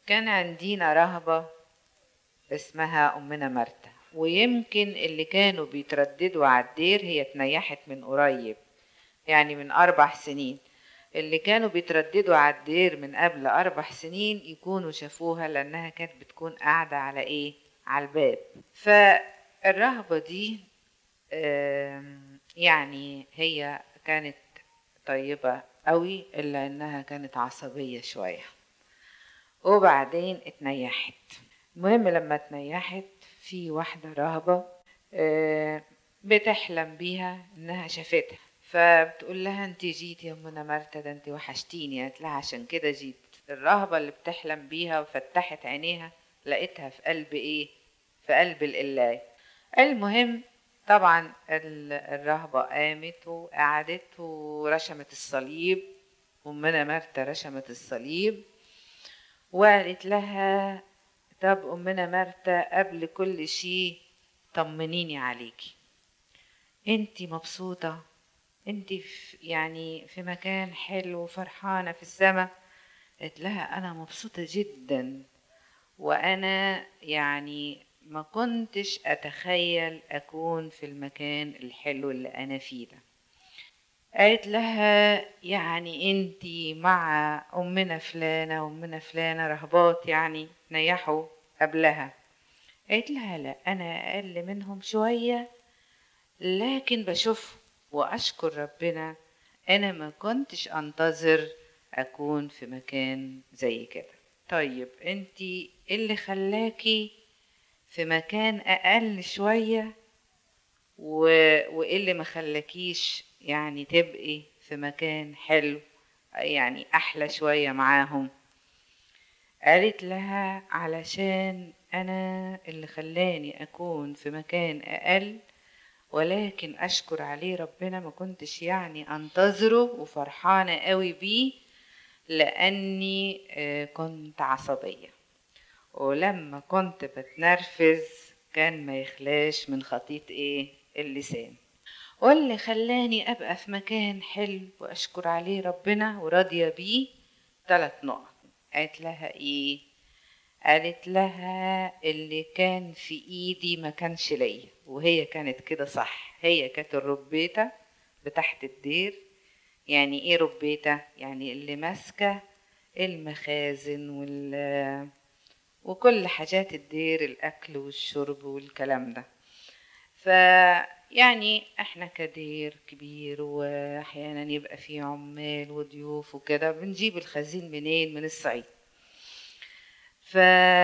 كان عندنا رهبة اسمها أمنا مرتا ويمكن اللي كانوا بيترددوا على الدير هي اتنيحت من قريب يعني من أربع سنين اللي كانوا بيترددوا على الدير من قبل أربع سنين يكونوا شافوها لأنها كانت بتكون قاعدة على إيه؟ على الباب فالرهبة دي آم، يعني هي كانت طيبة قوي إلا إنها كانت عصبية شوية وبعدين اتنيحت المهم لما اتنيحت في واحدة راهبة آه، بتحلم بيها إنها شافتها فبتقول لها انت جيت يا منى مرتا ده انت وحشتيني قالت لها عشان كده جيت الرهبة اللي بتحلم بيها وفتحت عينيها لقيتها في قلب ايه في قلب القلاية المهم طبعا ال- الرهبة قامت وقعدت ورشمت الصليب أمنا مرتا رشمت الصليب وقالت لها طب أمنا مرتا قبل كل شيء طمنيني عليكي انتي مبسوطة انتي في يعني في مكان حلو وفرحانة في السماء قالت لها أنا مبسوطة جدا وأنا يعني ما كنتش أتخيل أكون في المكان الحلو اللي أنا فيه ده قالت لها يعني انتي مع أمنا فلانة وأمنا فلانة رهبات يعني نيحوا قبلها قالت لها لا أنا أقل منهم شوية لكن بشوف وأشكر ربنا أنا ما كنتش أنتظر أكون في مكان زي كده طيب انتي إيه اللي خلاكي في مكان أقل شوية و... وإيه اللي ما خلاكيش يعني تبقي في مكان حلو يعني أحلى شوية معاهم قالت لها علشان أنا اللي خلاني أكون في مكان أقل ولكن أشكر عليه ربنا ما كنتش يعني أنتظره وفرحانة قوي بيه لأني آه، كنت عصبية ولما كنت بتنرفز كان ما يخلاش من خطيط ايه اللسان واللي خلاني ابقى في مكان حلو واشكر عليه ربنا وراضيه بيه ثلاث نقط قالت لها ايه قالت لها اللي كان في ايدي ما كانش ليا وهي كانت كده صح هي كانت الربيته بتحت الدير يعني ايه ربيته يعني اللي ماسكه المخازن وال وكل حاجات الدير الأكل والشرب والكلام ده فيعني احنا كدير كبير واحيانا يبقى فيه عمال وضيوف وكده بنجيب الخزين منين من الصعيد ف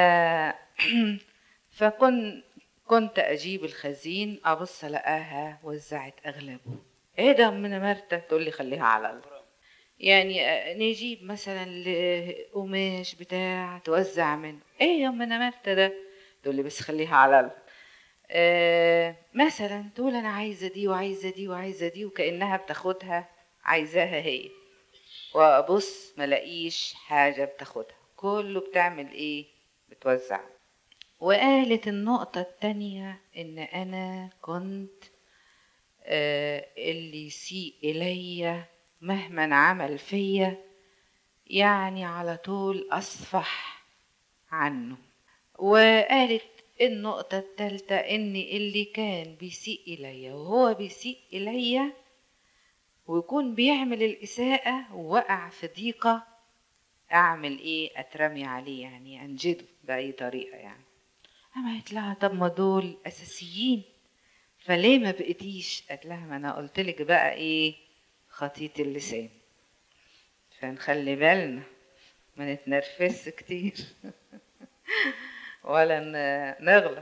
فكن كنت اجيب الخزين ابص الاقاها وزعت اغلبه ايه ده من مرتة تقول لي خليها على الله يعني آه، نجيب مثلا ل- قماش بتاع توزع منه ايه يا ام انا مرتة ده تقول لي بس خليها على الله آه مثلا تقول انا عايزه دي وعايزه دي وعايزه دي وكانها بتاخدها عايزاها هي وابص ملاقيش حاجه بتاخدها كله بتعمل ايه بتوزع وقالت النقطة التانية إن أنا كنت آه، اللي يسيء إليا مهما عمل فيا يعني على طول أصفح عنه وقالت النقطة التالتة إن اللي كان بيسيء إليا وهو بيسيء إليا ويكون بيعمل الإساءة ووقع في ضيقة أعمل إيه أترمي عليه يعني أنجده بأي طريقة يعني أما قالت لها طب ما دول أساسيين فليه ما بقيتيش قالت لها ما أنا قلت لك بقى إيه خطيط اللسان فنخلي بالنا ما نتنرفزش كتير ولا ن- نغلط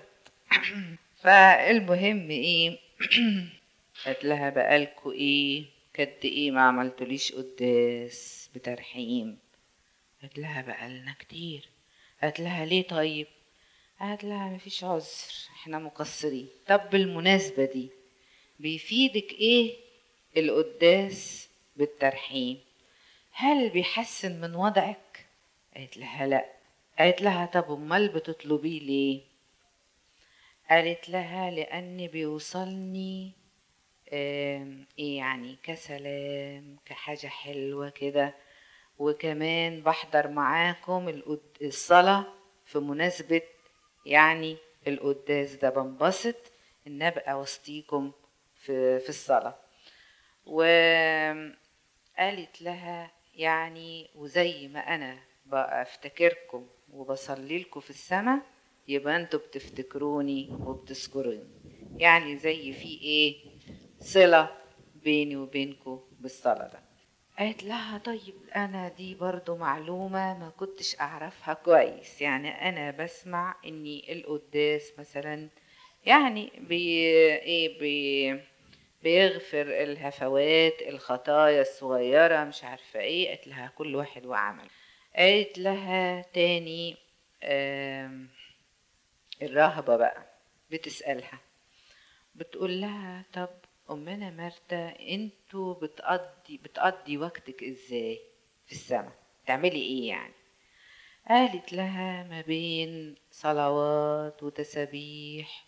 فالمهم ايه قالت لها بقالكوا ايه قد ايه ما عملتوليش قداس بترحيم قالت لها بقالنا كتير قالت لها ليه طيب قالت لها مفيش عذر احنا مقصرين طب بالمناسبة دي بيفيدك ايه القداس بالترحيم هل بيحسن من وضعك قالت لها لا قالت لها طب امال بتطلبيه ليه قالت لها لان بيوصلني آم، ايه يعني كسلام كحاجة حلوة كده وكمان بحضر معاكم القد- الصلاة في مناسبة يعني القداس ده بنبسط ان ابقى وسطيكم في في الصلاة وقالت لها يعني وزي ما انا بفتكركم وبصلي لكم في السماء يبقى انتوا بتفتكروني وبتذكروني يعني زي في ايه صلة بيني وبينكم بالصلاة ده قالت لها طيب انا دي برضو معلومة ما كنتش اعرفها كويس يعني انا بسمع اني القداس مثلا يعني بي ايه بي بيغفر الهفوات الخطايا الصغيرة مش عارفة ايه قالت لها كل واحد وعمل قالت لها تاني آم، الراهبة بقى بتسألها بتقول لها طب أمنا مرتا انتوا بتقضي بتقضي وقتك ازاي في السماء تعملي ايه يعني قالت لها ما بين صلوات وتسابيح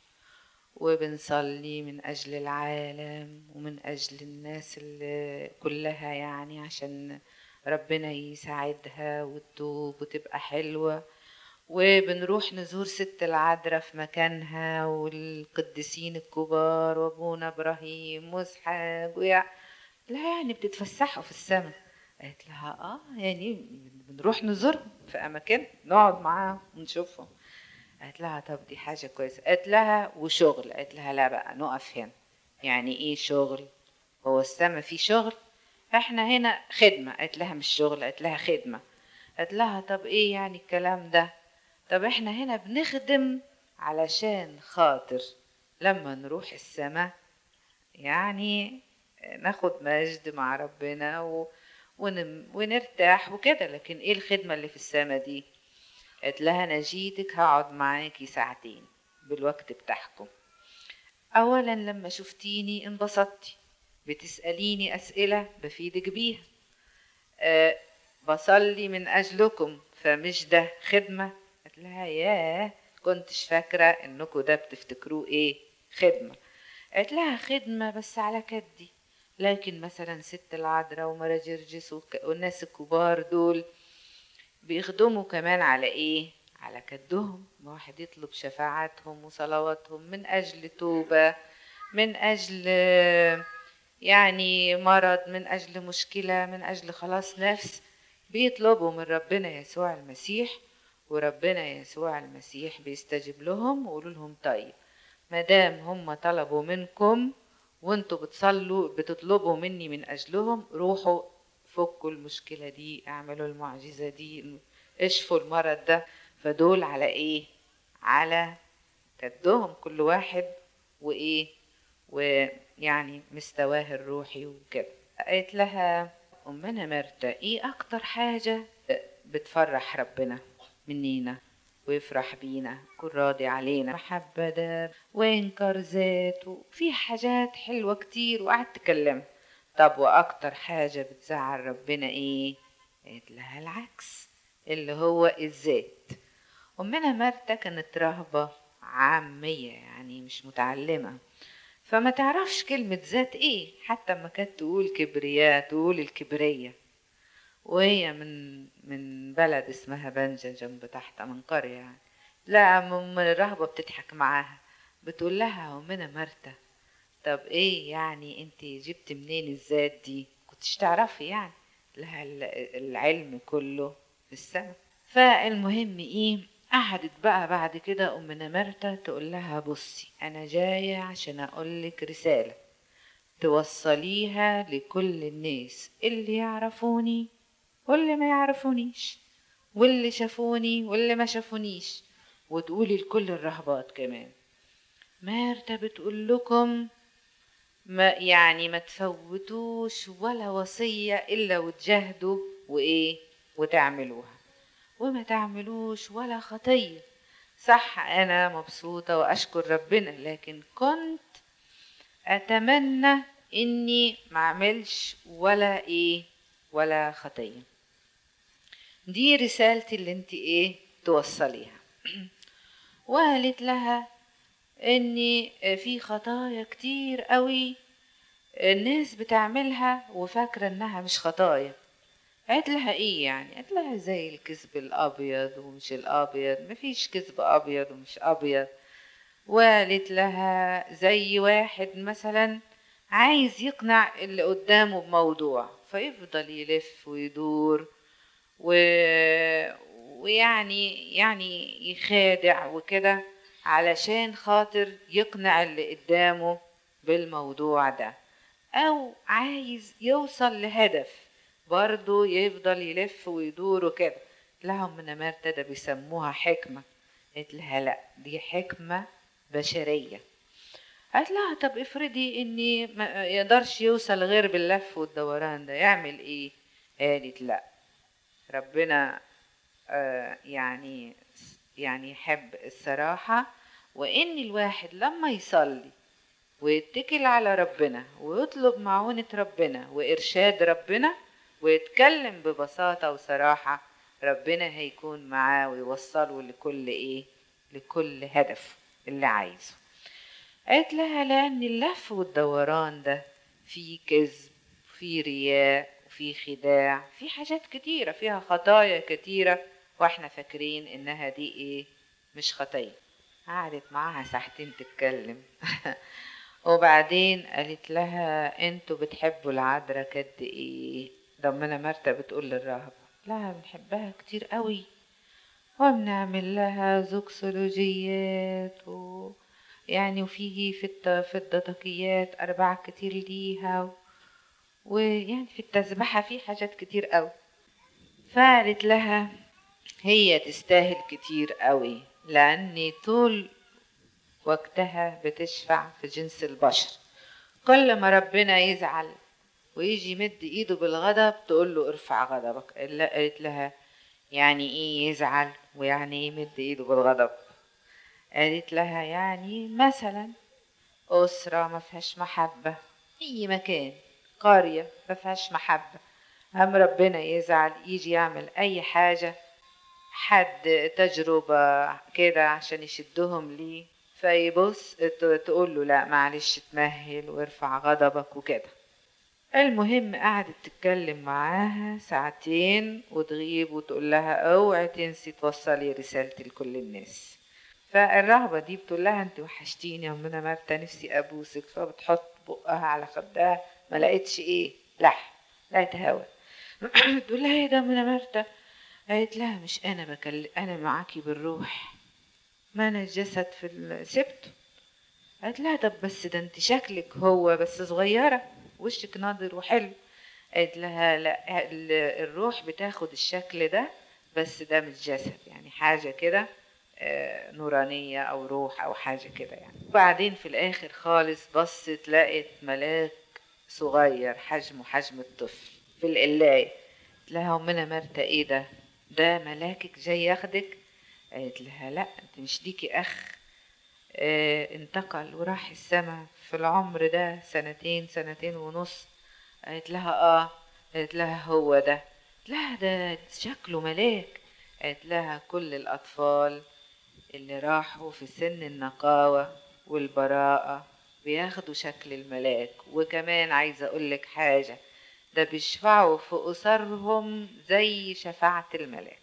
وبنصلي من أجل العالم ومن أجل الناس اللي كلها يعني عشان ربنا يساعدها وتتوب وتبقى حلوة وبنروح نزور ست العذراء في مكانها والقديسين الكبار وابونا ابراهيم واسحاق ويا لا يعني بتتفسحوا في السماء قالت لها اه يعني بنروح نزورهم في اماكن نقعد معاهم ونشوفهم قالت لها طب دي حاجة كويسة قالت لها وشغل قالت لها لا بقى نقف هنا يعني ايه شغل هو السما فيه شغل احنا هنا خدمة قالت لها مش شغل قالت لها خدمة قالت لها طب ايه يعني الكلام ده طب احنا هنا بنخدم علشان خاطر لما نروح السما يعني ناخد مجد مع ربنا و... ونم... ونرتاح وكده لكن ايه الخدمة اللي في السما دي قالت لها انا جيتك هقعد معاكي ساعتين بالوقت بتاعكم اولا لما شفتيني انبسطتي بتسأليني اسئلة بفيدك بيها أه بصلي من اجلكم فمش ده خدمة قالت لها ياه كنتش فاكرة انكم ده بتفتكروه ايه خدمة قالت لها خدمة بس على كدي لكن مثلا ست العذراء ومرا جرجس وك- والناس الكبار دول بيخدموا كمان على ايه على كدهم واحد يطلب شفاعتهم وصلواتهم من اجل توبة من اجل آه، يعني مرض من اجل مشكلة من اجل خلاص نفس بيطلبوا من ربنا يسوع المسيح وربنا يسوع المسيح بيستجيب لهم ويقولوا لهم طيب ما دام هم طلبوا منكم وانتوا بتصلوا بتطلبوا مني من اجلهم روحوا فكوا المشكلة دي اعملوا المعجزة دي اشفوا المرض ده فدول على ايه على كدهم كل واحد وايه ويعني مستواه الروحي وكده قالت لها امنا مرتا ايه اكتر حاجة بتفرح ربنا منينا ويفرح بينا يكون راضي علينا محبة ده وإنكار ذات وفي حاجات حلوة كتير وقعدت تكلم طب وأكتر حاجة بتزعل ربنا إيه؟ قالت لها العكس اللي هو الذات أمنا مرتا كانت راهبة عامية يعني مش متعلمة فما تعرفش كلمة ذات إيه حتى ما كانت تقول كبرياء تقول الكبرية وهي من من بلد اسمها بنجا جنب تحت من قرية يعني لا من الرهبة بتضحك معاها بتقول لها ومنى مرتا طب ايه يعني انت جبت منين الذات دي كنتش تعرفي يعني لها ال- العلم كله في السنة فالمهم ايه قعدت بقى بعد كده أمنا مرتا تقول لها بصي أنا جاية عشان أقولك رسالة توصليها لكل الناس اللي يعرفوني واللي ما يعرفونيش واللي شافوني واللي ما شافونيش وتقولي لكل الرهبات كمان مارتا بتقول لكم ما يعني ما تفوتوش ولا وصية إلا وتجاهدوا وإيه وتعملوها وما تعملوش ولا خطية صح أنا مبسوطة وأشكر ربنا لكن كنت أتمنى إني ما أعملش ولا إيه ولا خطية دي رسالتي اللي انت إيه توصليها وقالت لها إن في خطايا كتير قوي الناس بتعملها وفاكرة إنها مش خطايا قالت لها ايه يعني قالت لها زي الكذب الابيض ومش الابيض مفيش كذب ابيض ومش ابيض وقالت لها زي واحد مثلا عايز يقنع اللي قدامه بموضوع فيفضل يلف ويدور و... ويعني يعني يخادع وكده علشان خاطر يقنع اللي قدامه بالموضوع ده او عايز يوصل لهدف برضه يفضل يلف ويدور وكده لهم من مرتة ده بيسموها حكمة قلت لها لا دي حكمة بشرية قالت لها طب افرضي اني ما يقدرش يوصل غير باللف والدوران ده يعمل ايه قالت لا ربنا آه يعني يعني يحب الصراحة وان الواحد لما يصلي ويتكل على ربنا ويطلب معونة ربنا وإرشاد ربنا ويتكلم ببساطة وصراحة ربنا هيكون معاه ويوصله لكل إيه لكل هدف اللي عايزه قالت لها لأن اللف والدوران ده فيه كذب فيه رياء وفيه خداع في حاجات كتيرة فيها خطايا كتيرة واحنا فاكرين انها دي ايه مش خطية قعدت معاها ساعتين تتكلم وبعدين قالت لها انتوا بتحبوا العذراء قد ايه ضمنا مرتا بتقول للراهب لها بنحبها كتير قوي وبنعمل لها زوكسولوجيات و يعني وفيه في الت... في الدقيقات أربع كتير ليها و... ويعني في التسبحة في حاجات كتير قوي فقالت لها هي تستاهل كتير قوي لأني طول وقتها بتشفع في جنس البشر كل ما ربنا يزعل ويجي يمد ايده بالغضب تقول له ارفع غضبك قالت لها يعني ايه يزعل ويعني ايه يمد ايده بالغضب قالت لها يعني مثلا أسرة ما فيهاش محبة أي مكان قرية ما فيهاش محبة هم ربنا يزعل يجي يعمل أي حاجة حد تجربة كده عشان يشدهم ليه فيبص تقول له لا معلش تمهل وارفع غضبك وكده المهم قعدت تتكلم معاها ساعتين وتغيب وتقول لها اوعي تنسي توصلي رسالتي لكل الناس فالرهبة دي بتقول لها انت وحشتيني يا أمنا مرتا نفسي ابوسك فبتحط بقها على خدها ما لقيتش ايه لح لقيت هوا تقول لها ايه ده أمنا مرتا قالت لها مش انا بكلم انا معاكي بالروح ما انا الجسد في ال- سبته قالت لها طب بس ده انت شكلك هو بس صغيرة وشك ناضر وحلو قالت لها لا ال- الروح بتاخد الشكل ده بس ده مش جسد يعني حاجة كده آه، نورانية أو روح أو حاجة كده يعني وبعدين في الآخر خالص بصت لقت ملاك صغير حجمه حجم الطفل في القلاية قلت لها أمنا مرتا إيه ده ده ملاكك جاي ياخدك قالت لها لا انت مش ليكي أخ آه، انتقل وراح السما في العمر ده سنتين سنتين ونص قالت لها اه قالت لها هو ده قالت لها ده شكله ملاك قالت لها كل الأطفال اللي راحوا في سن النقاوة والبراءة بياخدوا شكل الملاك وكمان عايزة أقولك حاجة ده بيشفعوا في أسرهم زي شفاعة الملاك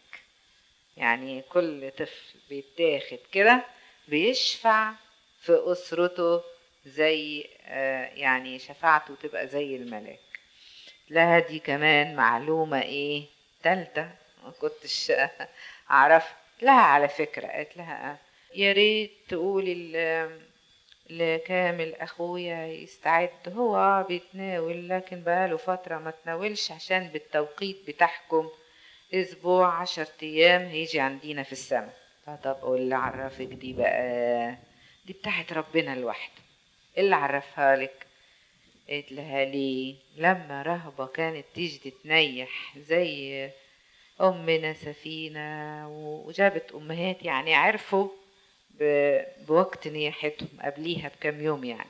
يعني كل طفل بيتاخد كده بيشفع في أسرته زي آه، يعني شفاعته تبقى زي الملاك لها دي كمان معلومة ايه تالتة ما كنتش أعرفها لها على فكرة قالت لها آه، يا ريت تقولي ل- لكامل أخويا يستعد هو آه بيتناول لكن بقاله فترة ما تناولش عشان بالتوقيت بتاعكم أسبوع عشر أيام هيجي عندنا في السماء طب قول اللي عرفك دي بقى دي بتاعت ربنا لوحده إيه اللي عرفها لك قالت لها ليه لما رهبة كانت تيجي تتنيح زي أمنا سفينة وجابت أمهات يعني عرفوا ب- بوقت نياحتهم قبليها بكم يوم يعني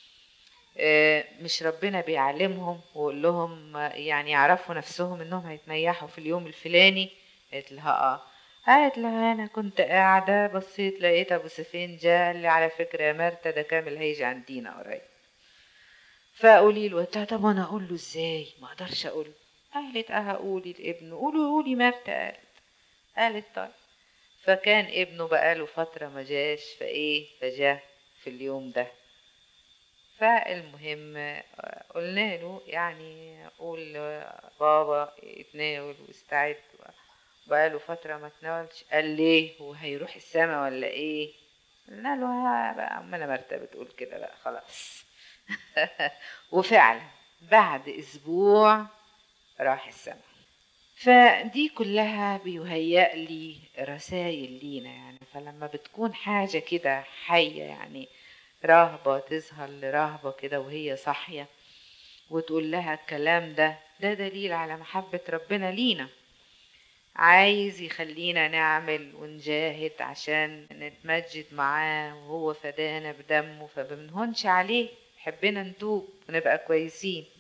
آه، مش ربنا بيعلمهم ويقول لهم آه، يعني يعرفوا نفسهم انهم هيتنيحوا في اليوم الفلاني قالت لها اه قالت لها انا كنت قاعده بصيت لقيت ابو سفين جاء قال لي على فكره يا مرتا ده كامل هيجي عندنا قريب فقولي له قلت لها طب انا اقول له ازاي ما اقدرش اقول له قالت اه قولي لابنه قولي قولي مرتة قالت قالت طيب فكان ابنه بقاله فترة ما جاش فايه فجاه في اليوم ده فالمهم آه، قلنا له يعني قول بابا يتناول واستعد بقاله فترة ما تناولش قال ليه هو هيروح السما ولا ايه قلنا له ها بقى أمنا مرتة بتقول كده بقى خلاص وفعلا بعد اسبوع راح السما فدي كلها بيهيأ لي رسائل لينا يعني فلما بتكون حاجة كده حية يعني راهبة تظهر لراهبة كده وهي صاحية وتقول لها الكلام ده ده دليل على محبة ربنا لينا عايز يخلينا نعمل ونجاهد عشان نتمجد معاه وهو فدانا بدمه فبنهونش عليه حبنا نتوب ونبقى كويسين